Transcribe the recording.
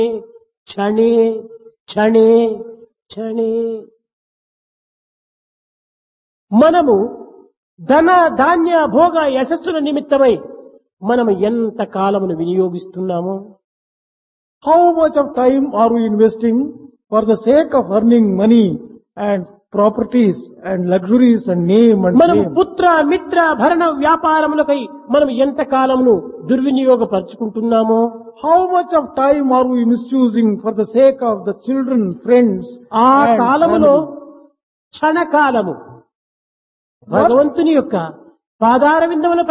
క్షణే క్షణే క్షణే మనము ధన ధాన్య భోగ యశస్సుల నిమిత్తమై మనము ఎంత కాలమును వినియోగిస్తున్నామో How much of time are we investing for the sake of earning money and properties and luxuries and name and మనం fame? పుత్ర మిత్ర భరణ వ్యాపారములకై మనం ఎంత కాలమును దుర్వినియోగపరుచుకుంటున్నామో How much of time are we misusing for the sake of the children, friends, ఆ and కాలములో family? క్షణకాలము భగవంతుని యొక్క పాదార విందముల